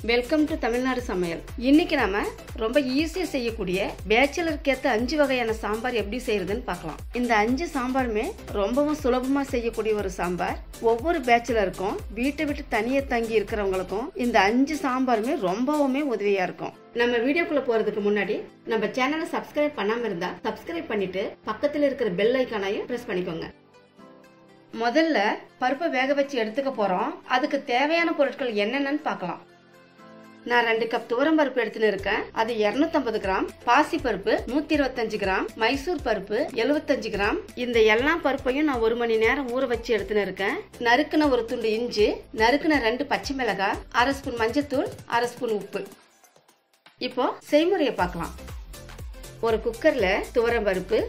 welcome to Tamil Nadu சமையல் இன்னைக்கு நாம ரொம்ப ஈஸியா செய்யக்கூடிய பேச்சுலருக்கு ஏத்த அஞ்சு வகையான சாம்பார் எப்படி செய்யறதுன்னு பார்க்கலாம் இந்த அஞ்சு சாம்பாருமே ரொம்பவும் சுலபமா செய்யக்கூடிய ஒரு சாம்பார் ஒவ்வொரு பேச்சுலருக்கும் வீட்டை விட்டு தனியே தங்கி இருக்கிறவங்களுக்கும் இந்த அஞ்சு சாம்பாருமே ரொம்பவுமே உதவியா இருக்கும் நம்ம வீடியோக்குள்ள போறதுக்கு முன்னாடி நம்ம சேனலை சப்ஸ்கிரைப் பண்ணாம இருந்தா சப்ஸ்கிரைப் பண்ணிட்டு பக்கத்துல இருக்கிற பெல் ஐக்கானையும் பிரஸ் பண்ணிக்கோங்க முதல்ல பருப்பை வேக வச்சு எடுத்துக்க போறோம் அதுக்கு தேவையான பொருட்கள் என்னென்னன்னு பார்க்கலாம் நான் ரெண்டு கப் துவரம் பருப்பு எடுத்துன்னு இருக்கேன் அது 250 கிராம் பாசி பருப்பு நூத்தி இருபத்தஞ்சு கிராம் மைசூர் பருப்பு 75 கிராம் இந்த எல்லா பருப்பையும் நான் ஒரு மணி நேரம் ஊற வச்சு எடுத்துன்னு இருக்கேன் நறுக்குன ஒரு துண்டு இஞ்சி நறுக்குன ரெண்டு பச்சை மிளகாய் அரை ஸ்பூன் மஞ்சத்தூள் அரை ஸ்பூன் உப்பு இப்போ செய்முறையை பார்க்கலாம் ஒரு குக்கர்ல துவரம் பருப்பு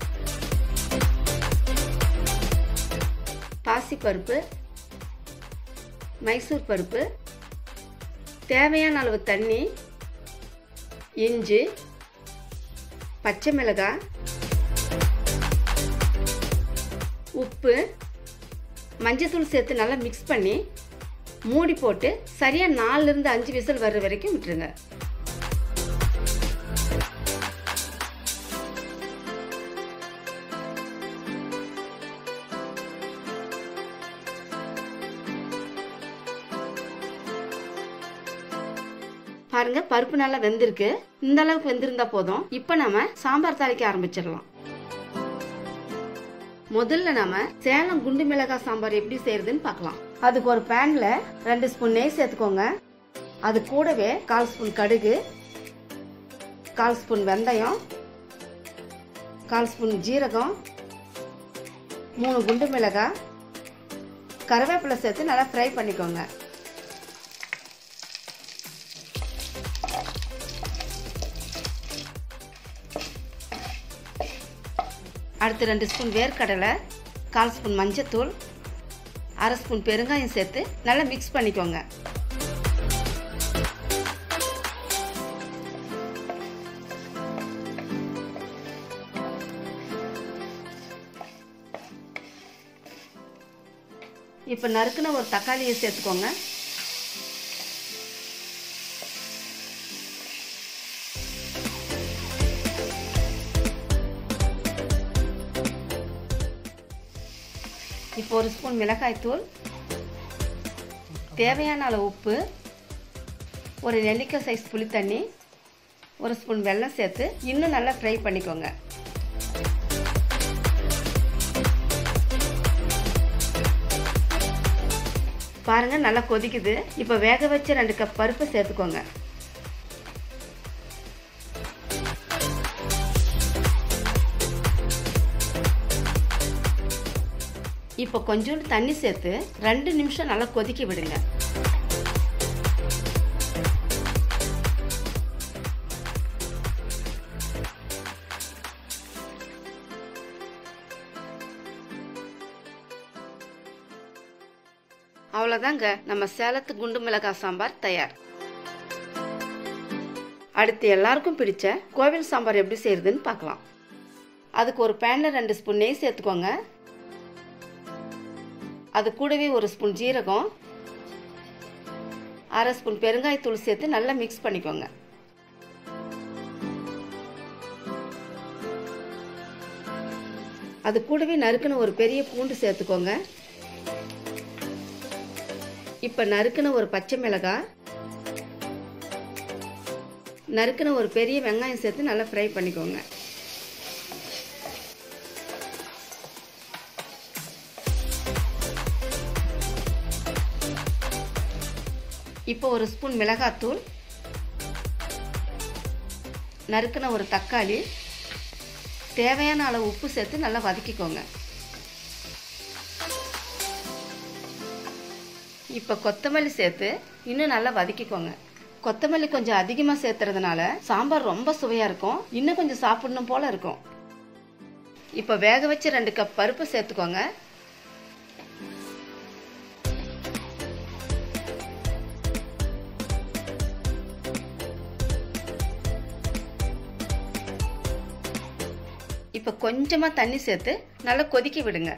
பாசி பருப்பு மைசூர் பருப்பு தேவையான அளவு தண்ணி இஞ்சி பச்சை மிளகாய் உப்பு மஞ்சத்தூள் சேர்த்து நல்லா மிக்ஸ் பண்ணி மூடி போட்டு சரியாக நாலுலேருந்து அஞ்சு விசில் வர்ற வரைக்கும் விட்டுருங்க பாருங்க பருப்பு நல்லா வெந்திருக்கு இந்த அளவுக்கு வெந்திருந்தா போதும் இப்போ நாம சாம்பார் தாளிக்க ஆரம்பிச்சிடலாம் முதல்ல நாம சேலம் குண்டு மிளகாய் சாம்பார் எப்படி செய்யறதுன்னு பார்க்கலாம் அதுக்கு ஒரு பேன்ல ரெண்டு ஸ்பூன் நெய் சேர்த்துக்கோங்க அது கூடவே கால் ஸ்பூன் கடுகு கால் ஸ்பூன் வெந்தயம் கால் ஸ்பூன் ஜீரகம் மூணு குண்டு மிளகாய் கருவேப்பிலை சேர்த்து நல்லா ஃப்ரை பண்ணிக்கோங்க அடுத்து ரெண்டு ஸ்பூன் வேர்க்கடலை கால் ஸ்பூன் மஞ்சத்தூள் அரை ஸ்பூன் பெருங்காயம் சேர்த்து நல்லா மிக்ஸ் பண்ணிக்கோங்க இப்போ நறுக்குன ஒரு தக்காளியை சேர்த்துக்கோங்க இப்போ ஒரு ஸ்பூன் மிளகாய்த்தூள் தேவையான அளவு உப்பு ஒரு நெல்லிக்காய் சைஸ் புளித்தண்ணி ஒரு ஸ்பூன் வெல்லம் சேர்த்து இன்னும் நல்லா ஃப்ரை பண்ணிக்கோங்க பாருங்க நல்லா கொதிக்குது இப்போ வேக வச்ச ரெண்டு கப் பருப்பு சேர்த்துக்கோங்க இப்போ கொஞ்சோண்டு தண்ணி சேர்த்து ரெண்டு நிமிஷம் நல்லா கொதிக்க விடுங்க அவ்வளோதாங்க நம்ம சேலத்து குண்டு மிளகாய் சாம்பார் தயார் அடுத்து எல்லாருக்கும் பிடிச்ச கோவில் சாம்பார் எப்படி செய்யறதுன்னு பார்க்கலாம் அதுக்கு ஒரு பேனில் ரெண்டு ஸ்பூன் நெய் சேர்த்துக்கோங்க அது கூடவே ஒரு ஸ்பூன் ஜீரகம் அரை ஸ்பூன் பெருங்காயத்தூள் சேர்த்து நல்லா மிக்ஸ் பண்ணிக்கோங்க அது கூடவே நறுக்குன ஒரு பெரிய பூண்டு சேர்த்துக்கோங்க இப்போ நறுக்குன ஒரு பச்சை மிளகாய் நறுக்குன ஒரு பெரிய வெங்காயம் சேர்த்து நல்லா ஃப்ரை பண்ணிக்கோங்க இப்போ ஒரு ஸ்பூன் மிளகாத்தூள் நறுக்குன ஒரு தக்காளி தேவையான அளவு உப்பு சேர்த்து நல்லா வதக்கிக்கோங்க இப்போ கொத்தமல்லி சேர்த்து இன்னும் நல்லா வதக்கிக்கோங்க கொத்தமல்லி கொஞ்சம் அதிகமாக சேர்த்துறதுனால சாம்பார் ரொம்ப சுவையாக இருக்கும் இன்னும் கொஞ்சம் சாப்பிடணும் போல இருக்கும் இப்போ வேக வச்சு ரெண்டு கப் பருப்பு சேர்த்துக்கோங்க இப்போ கொஞ்சமாக தண்ணி சேர்த்து நல்லா கொதிக்க விடுங்க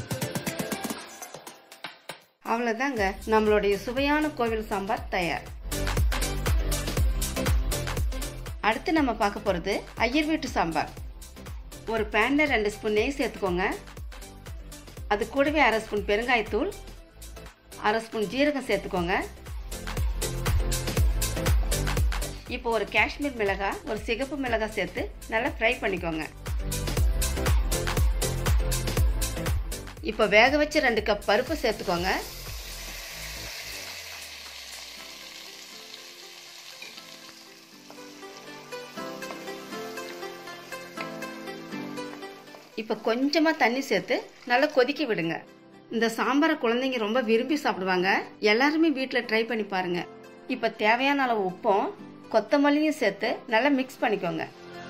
அவ்வளோதாங்க நம்மளுடைய சுவையான கோவில் சாம்பார் தயார் அடுத்து நம்ம பார்க்க போகிறது ஐயர் வீட்டு சாம்பார் ஒரு பேனில் ரெண்டு ஸ்பூன் நெய் சேர்த்துக்கோங்க அது கூடவே அரை ஸ்பூன் பெருங்காயத்தூள் அரை ஸ்பூன் ஜீரகம் சேர்த்துக்கோங்க இப்போ ஒரு காஷ்மீர் மிளகாய் ஒரு சிகப்பு மிளகாய் சேர்த்து நல்லா ஃப்ரை பண்ணிக்கோங்க இப்போ வேக வச்சு ரெண்டு கப் பருப்பு சேர்த்துக்கோங்க இப்போ கொஞ்சமாக தண்ணி சேர்த்து நல்லா கொதிக்க விடுங்க இந்த சாம்பாரை குழந்தைங்க ரொம்ப விரும்பி சாப்பிடுவாங்க எல்லாருமே வீட்டில் ட்ரை பண்ணி பாருங்க இப்போ தேவையான அளவு உப்பும் கொத்தமல்லியும் சேர்த்து நல்லா மிக்ஸ் பண்ணிக்கோங்க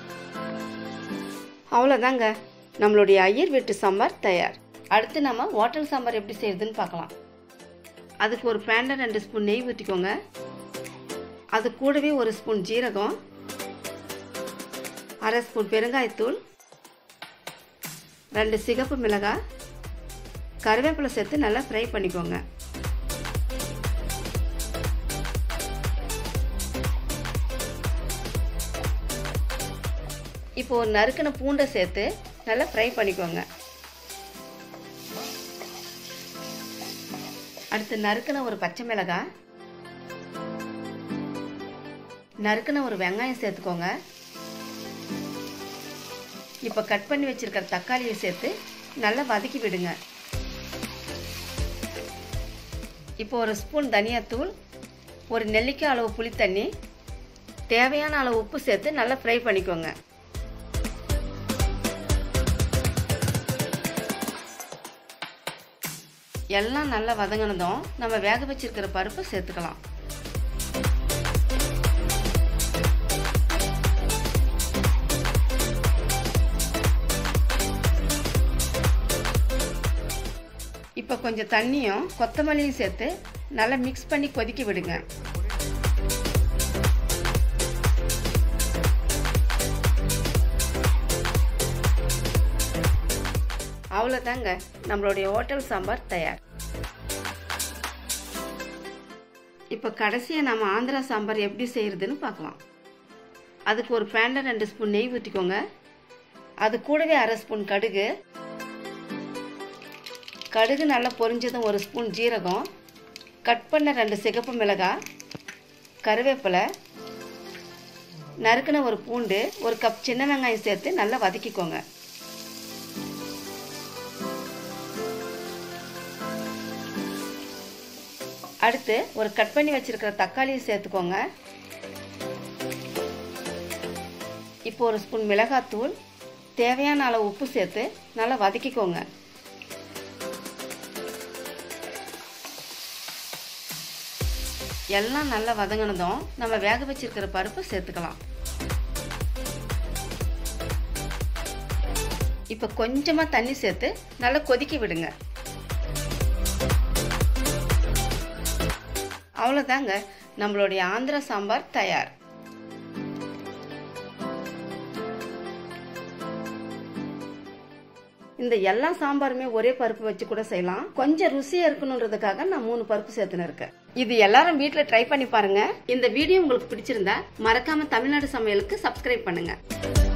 அவ்வளோதாங்க நம்மளுடைய ஐயர் வீட்டு சாம்பார் தயார் அடுத்து நம்ம ஹோட்டல் சாம்பார் எப்படி செய்யறதுன்னு பார்க்கலாம் அதுக்கு ஒரு பேனில் ரெண்டு ஸ்பூன் நெய் ஊற்றிக்கோங்க அது கூடவே ஒரு ஸ்பூன் ஜீரகம் அரை ஸ்பூன் பெருங்காயத்தூள் ரெண்டு சிகப்பு மிளகாய் கருவேப்பிலை சேர்த்து நல்லா ஃப்ரை பண்ணிக்கோங்க இப்போ ஒரு நறுக்கின பூண்டை சேர்த்து நல்லா ஃப்ரை பண்ணிக்கோங்க அடுத்து நறுக்கின ஒரு பச்சை மிளகாய் நறுக்கின ஒரு வெங்காயம் சேர்த்துக்கோங்க இப்போ கட் பண்ணி வச்சிருக்கிற தக்காளியை சேர்த்து நல்லா வதக்கி விடுங்க இப்போ ஒரு ஸ்பூன் தனியாத்தூள் ஒரு நெல்லிக்காய் அளவு புளித்தண்ணி தேவையான அளவு உப்பு சேர்த்து நல்லா ஃப்ரை பண்ணிக்கோங்க எல்லாம் நல்லா வதங்கினதும் நம்ம வேக வச்சிருக்கிற பருப்பு சேர்த்துக்கலாம் இப்போ கொஞ்சம் தண்ணியும் கொத்தமல்லியும் சேர்த்து நல்லா மிக்ஸ் பண்ணி கொதிக்க விடுங்க அவ்வளோதாங்க நம்மளுடைய ஹோட்டல் சாம்பார் தயார் இப்போ கடைசியாக நம்ம ஆந்திரா சாம்பார் எப்படி செய்கிறதுன்னு பார்க்கலாம் அதுக்கு ஒரு பேனில் ரெண்டு ஸ்பூன் நெய் ஊற்றிக்கோங்க அது கூடவே அரை ஸ்பூன் கடுகு கடுகு நல்லா பொரிஞ்சதும் ஒரு ஸ்பூன் ஜீரகம் கட் பண்ண ரெண்டு சிகப்பு மிளகாய் கருவேப்பிலை நறுக்கின ஒரு பூண்டு ஒரு கப் சின்ன வெங்காயம் சேர்த்து நல்லா வதக்கிக்கோங்க அடுத்து ஒரு கட் பண்ணி வச்சிருக்கிற தக்காளியை சேர்த்துக்கோங்க இப்போ ஒரு ஸ்பூன் மிளகாத்தூள் தேவையான அளவு உப்பு சேர்த்து நல்லா வதக்கிக்கோங்க எல்லாம் நல்லா வதங்கினதும் நம்ம வேக வச்சிருக்கிற பருப்பு சேர்த்துக்கலாம் இப்போ கொஞ்சமாக தண்ணி சேர்த்து நல்லா கொதிக்க விடுங்க அவ்வளோதாங்க நம்மளுடைய ஆந்திரா சாம்பார் தயார் இந்த எல்லா சாம்பாருமே ஒரே பருப்பு வச்சு கூட செய்யலாம் கொஞ்சம் ருசியா இருக்கணுன்றதுக்காக நான் மூணு பருப்பு சேர்த்துன்னு இருக்கேன் இது எல்லாரும் வீட்ல ட்ரை பண்ணி பாருங்க இந்த வீடியோ உங்களுக்கு பிடிச்சிருந்தா மறக்காம தமிழ்நாடு சமையலுக்கு சப்ஸ்கிரைப் பண்ணுங்க